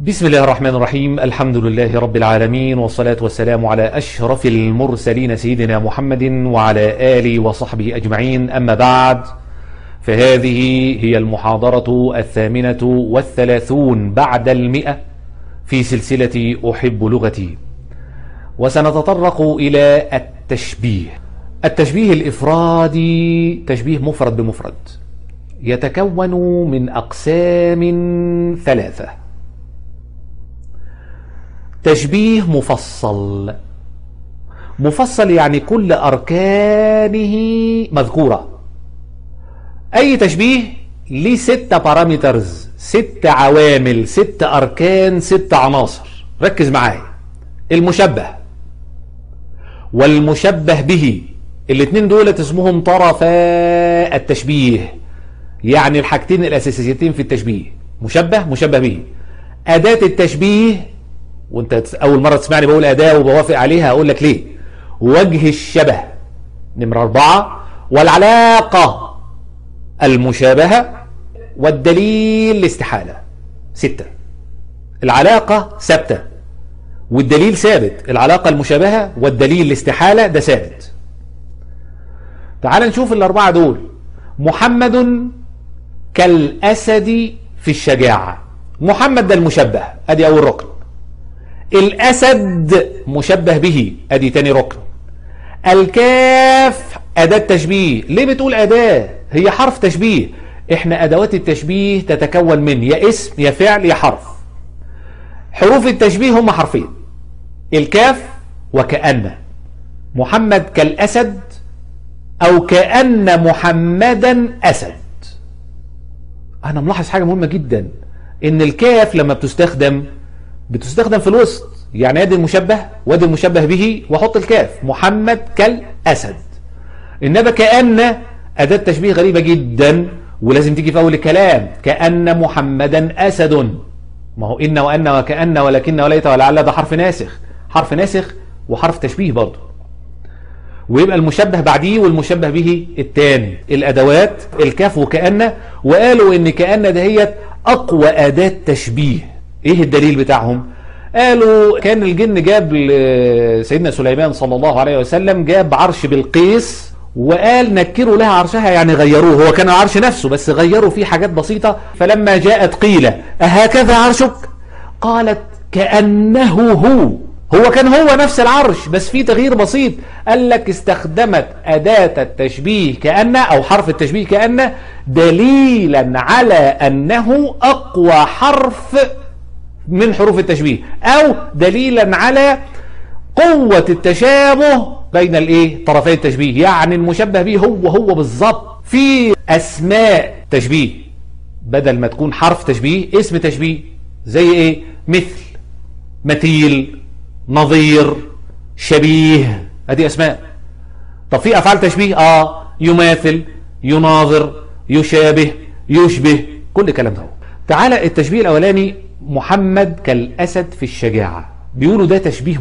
بسم الله الرحمن الرحيم الحمد لله رب العالمين والصلاة والسلام على أشرف المرسلين سيدنا محمد وعلى آله وصحبه أجمعين أما بعد فهذه هي المحاضرة الثامنة والثلاثون بعد المئة في سلسلة أحب لغتي وسنتطرق إلى التشبيه التشبيه الإفرادي تشبيه مفرد بمفرد يتكون من أقسام ثلاثة تشبيه مفصل مفصل يعني كل أركانه مذكورة أي تشبيه ليه ستة بارامترز ست عوامل ست أركان ست عناصر ركز معايا المشبه والمشبه به الاثنين دول اسمهم طرفا التشبيه يعني الحاجتين الأساسيتين في التشبيه مشبه مشبه به أداة التشبيه وانت أول مرة تسمعني بقول أداة وبوافق عليها أقول لك ليه وجه الشبه نمرة أربعة والعلاقة المشابهة والدليل الاستحالة ستة العلاقة ثابتة والدليل ثابت العلاقة المشابهة والدليل الاستحالة ده ثابت تعال نشوف الأربعة دول محمد كالأسد في الشجاعة محمد ده المشبه ادي اول ركن الاسد مشبه به ادي تاني ركن الكاف اداة تشبيه ليه بتقول اداة هي حرف تشبيه احنا ادوات التشبيه تتكون من يا اسم يا فعل يا حرف حروف التشبيه هم حرفين الكاف وكأن محمد كالأسد أو كأن محمدا أسد أنا ملاحظ حاجة مهمة جدا إن الكاف لما بتستخدم بتستخدم في الوسط يعني ادي المشبه وادي المشبه به واحط الكاف محمد كالأسد إنما كأن أداة تشبيه غريبة جدا ولازم تيجي في أول الكلام كأن محمدا أسد ما هو إن وأن وكأن ولكن وليت ولعل ده حرف ناسخ حرف ناسخ وحرف تشبيه برضه ويبقى المشبه بعديه والمشبه به التاني الأدوات الكاف وكأن وقالوا إن كأن دهيت أقوى أداة تشبيه إيه الدليل بتاعهم قالوا كان الجن جاب سيدنا سليمان صلى الله عليه وسلم جاب عرش بالقيس وقال نكروا لها عرشها يعني غيروه هو كان العرش نفسه بس غيروا فيه حاجات بسيطة فلما جاءت قيل أهكذا عرشك قالت كأنه هو هو كان هو نفس العرش بس في تغيير بسيط قال لك استخدمت أداة التشبيه كأن أو حرف التشبيه كأن دليلا على أنه أقوى حرف من حروف التشبيه أو دليلا على قوة التشابه بين الايه طرفي التشبيه يعني المشبه به هو هو بالظبط في أسماء تشبيه بدل ما تكون حرف تشبيه اسم تشبيه زي ايه مثل مثيل نظير شبيه ادي اسماء طب في افعال تشبيه اه يماثل يناظر يشابه يشبه كل الكلام ده تعالى التشبيه الاولاني محمد كالاسد في الشجاعه بيقولوا ده تشبيه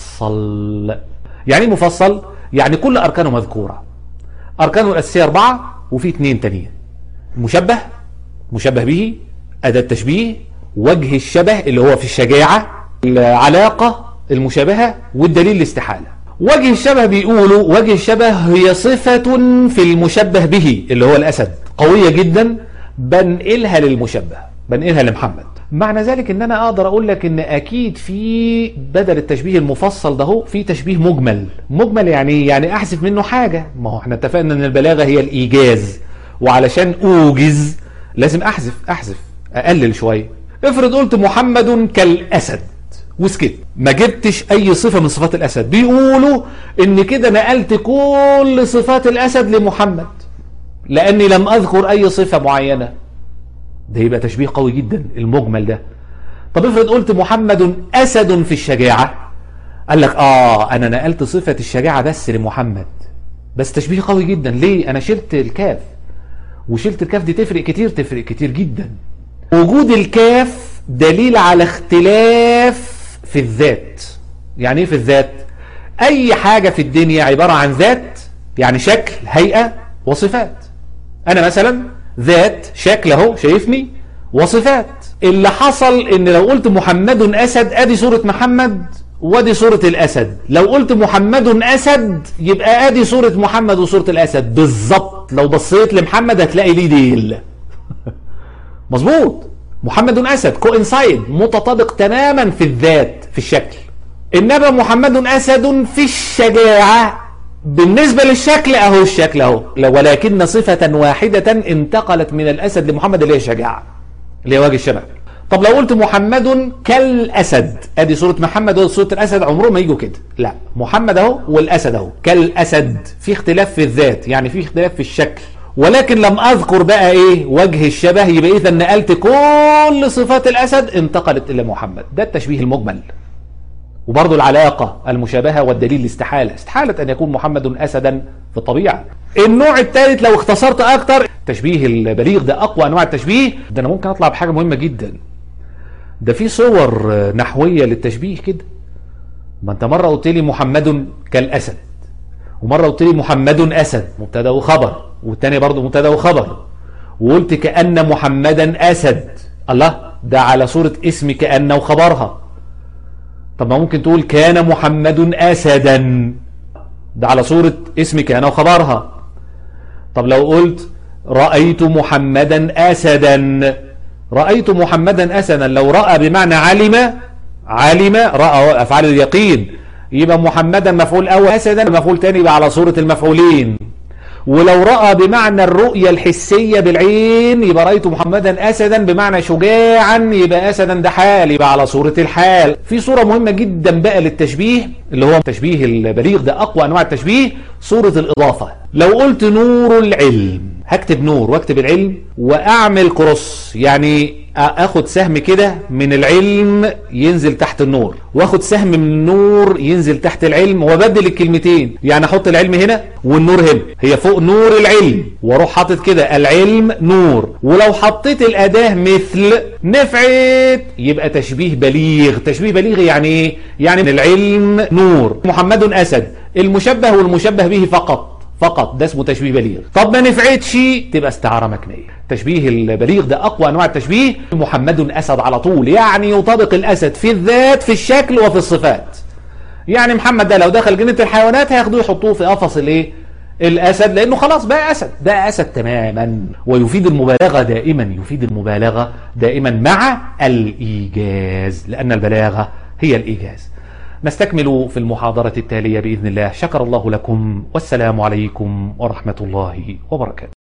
مفصل يعني مفصل يعني كل اركانه مذكوره اركانه الاساسيه اربعه وفي اثنين تانيين مشبه مشبه به اداه تشبيه وجه الشبه اللي هو في الشجاعه العلاقه المشابهة والدليل الاستحالة وجه الشبه بيقولوا وجه الشبه هي صفة في المشبه به اللي هو الأسد قوية جدا بنقلها للمشبه بنقلها لمحمد معنى ذلك ان انا اقدر اقول لك ان اكيد في بدل التشبيه المفصل ده هو في تشبيه مجمل مجمل يعني يعني احذف منه حاجة ما هو احنا اتفقنا ان البلاغة هي الايجاز وعلشان اوجز لازم احذف احذف اقلل شوية افرض قلت محمد كالاسد وسكت ما جبتش اي صفة من صفات الاسد بيقولوا ان كده نقلت كل صفات الاسد لمحمد لاني لم اذكر اي صفة معينة ده يبقى تشبيه قوي جدا المجمل ده طب افرض قلت محمد اسد في الشجاعة قال لك اه انا نقلت صفة الشجاعة بس لمحمد بس تشبيه قوي جدا ليه انا شلت الكاف وشلت الكاف دي تفرق كتير تفرق كتير جدا وجود الكاف دليل على اختلاف في الذات يعني ايه في الذات اي حاجة في الدنيا عبارة عن ذات يعني شكل هيئة وصفات انا مثلا ذات شكل اهو شايفني وصفات اللي حصل ان لو قلت محمد اسد ادي صورة محمد وادي صورة الاسد لو قلت محمد اسد يبقى ادي صورة محمد وصورة الاسد بالظبط لو بصيت لمحمد هتلاقي ليه ديل مظبوط محمد اسد كوانسايد متطابق تماما في الذات في الشكل انما محمد اسد في الشجاعة بالنسبة للشكل اهو الشكل اهو ولكن صفة واحدة انتقلت من الاسد لمحمد اللي هي الشجاعة اللي هي وجه الشبه طب لو قلت محمد كالاسد ادي صورة محمد ودي صورة الاسد عمرهم ما يجوا كده لا محمد اهو والاسد اهو كالاسد في اختلاف في الذات يعني في اختلاف في الشكل ولكن لم اذكر بقى ايه وجه الشبه يبقى اذا نقلت كل صفات الاسد انتقلت الى محمد ده التشبيه المجمل وبرضه العلاقة المشابهة والدليل الاستحالة استحالة أن يكون محمد أسدا في الطبيعة النوع الثالث لو اختصرت أكتر تشبيه البليغ ده أقوى أنواع التشبيه ده أنا ممكن أطلع بحاجة مهمة جدا ده في صور نحوية للتشبيه كده ما أنت مرة قلت لي محمد كالأسد ومرة قلت لي محمد أسد مبتدا وخبر والتاني برضه مبتدا وخبر وقلت كأن محمدا أسد الله ده على صورة اسم كأن وخبرها طب ما ممكن تقول كان محمد أسدا ده على صورة اسم كان وخبرها طب لو قلت رأيت محمدا أسدا رأيت محمدا أسدا لو رأى بمعنى علم علم رأى أفعال اليقين يبقى محمدا مفعول أول أسدا مفعول تاني يبقى على صورة المفعولين ولو رأى بمعنى الرؤية الحسية بالعين يبقى رأيت محمدا أسدا بمعنى شجاعا يبقى أسدا ده حال يبقى على صورة الحال في صورة مهمة جدا بقى للتشبيه اللي هو تشبيه البليغ ده أقوى أنواع التشبيه صورة الإضافة لو قلت نور العلم هكتب نور واكتب العلم وأعمل كروس يعني اخد سهم كده من العلم ينزل تحت النور واخد سهم من النور ينزل تحت العلم وابدل الكلمتين يعني احط العلم هنا والنور هنا هي فوق نور العلم واروح حاطط كده العلم نور ولو حطيت الاداه مثل نفعت يبقى تشبيه بليغ تشبيه بليغ يعني ايه يعني العلم نور محمد اسد المشبه والمشبه به فقط فقط ده اسمه تشبيه بليغ طب ما نفعتش تبقى استعاره مكنيه تشبيه البليغ ده اقوى انواع التشبيه محمد اسد على طول يعني يطابق الاسد في الذات في الشكل وفي الصفات يعني محمد ده لو دخل جنينه الحيوانات هياخدوه يحطوه في قفص الايه الاسد لانه خلاص بقى اسد ده اسد تماما ويفيد المبالغه دائما يفيد المبالغه دائما مع الايجاز لان البلاغه هي الايجاز نستكمل في المحاضرة التالية بإذن الله شكر الله لكم والسلام عليكم ورحمة الله وبركاته